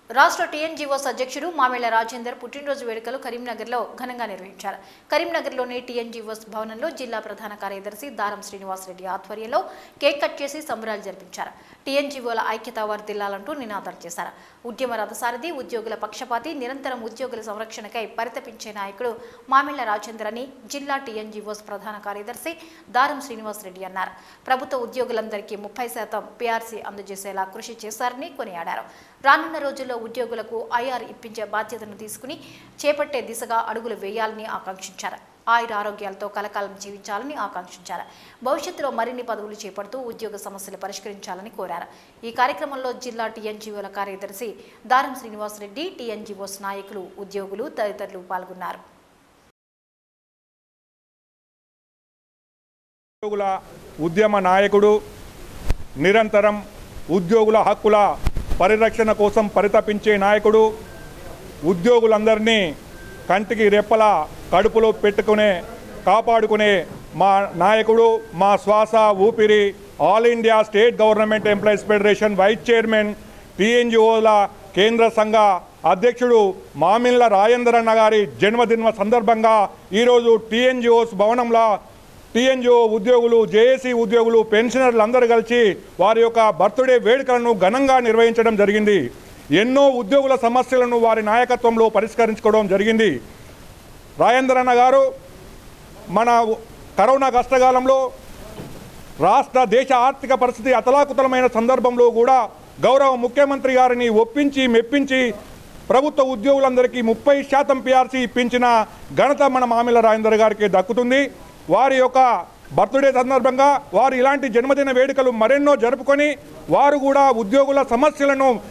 రాష్ట్ర టీఎన్జీఓస్ అధ్యక్షుడు మామిళ్ల రాజేందర్ పుట్టినరోజు వేడుకలు కరీంనగర్లో ఘనంగా నిర్వహించారు కరీంనగర్లోని టీఎన్జీఓస్ భవనంలో జిల్లా ప్రధాన కార్యదర్శి దారం శ్రీనివాసరెడ్డి ఆధ్వర్యంలో కేక్ కట్ చేసి సంబరాలు జరిపించారు టీఎన్జీఓల ఐక్యత వర్దిల్లాలంటూ నినాదాలు చేశారు ఉద్యమ రథసారథి ఉద్యోగుల పక్షపాతి నిరంతరం ఉద్యోగుల సంరక్షణకై పరితపించే నాయకుడు మామిళ్ల రాజేందర్ అని జిల్లా టీఎన్జీఓస్ ప్రధాన కార్యదర్శి దారం శ్రీనివాసరెడ్డి అన్నారు ప్రభుత్వ ఉద్యోగులందరికీ ముప్పై శాతం పీఆర్సీ అందజేసేలా కృషి చేశారని కొనియాడారు రానున్న రోజుల్లో ఉద్యోగులకు ఐఆర్ ఇప్పించే బాధ్యతను తీసుకుని చేపట్టే దిశగా అడుగులు వేయాలని ఆకాంక్షించారు ఆయుర ఆరోగ్యాలతో కలకాలం జీవించాలని ఆకాంక్షించారు భవిష్యత్తులో మరిన్ని పదవులు చేపడుతూ ఉద్యోగ సమస్యలు పరిష్కరించాలని కోరారు ఈ కార్యక్రమంలో జిల్లా టీఎన్జీఓల కార్యదర్శి దారం శ్రీనివాసరెడ్డి టీఎన్జీఓస్ నాయకులు ఉద్యోగులు తదితరులు పాల్గొన్నారు ఉద్యోగుల ఉద్యమ నాయకుడు నిరంతరం ఉద్యోగుల హక్కుల పరిరక్షణ కోసం పరితపించే నాయకుడు ఉద్యోగులందరినీ కంటికి రెప్పల కడుపులో పెట్టుకునే కాపాడుకునే మా నాయకుడు మా శ్వాస ఊపిరి all India state government employees federation vice chairman టీఎన్జిఓల కేంద్ర సంఘ అధ్యక్షుడు మామిళ్ళ రాజేంద్రన్న గారి జన్మదిన సందర్భంగా ఈరోజు టీఎన్జిఓస్ భవనంలో టీఎన్జిఓ ఉద్యోగులు జేఏసీ ఉద్యోగులు పెన్షనర్లు అందరూ కలిసి వారి యొక్క బర్త్డే వేడుకలను ఘనంగా నిర్వహించడం జరిగింది ఎన్నో ఉద్యోగుల సమస్యలను వారి నాయకత్వంలో పరిష్కరించుకోవడం జరిగింది రాజేంద్రన్న గారు మన కరోనా కష్టకాలంలో రాష్ట్ర దేశ ఆర్థిక పరిస్థితి అతలాకుతలమైన సందర్భంలో కూడా గౌరవ ముఖ్యమంత్రి గారిని ఒప్పించి మెప్పించి ప్రభుత్వ ఉద్యోగులందరికీ ముప్పై శాతం పిఆర్సీ ఇప్పించిన ఘనత మన మామిల రాజేందర్ గారికి దక్కుతుంది వారి యొక్క బర్త్డే సందర్భంగా వారు ఇలాంటి జన్మదిన వేడుకలు మరెన్నో జరుపుకొని వారు కూడా ఉద్యోగుల సమస్యలను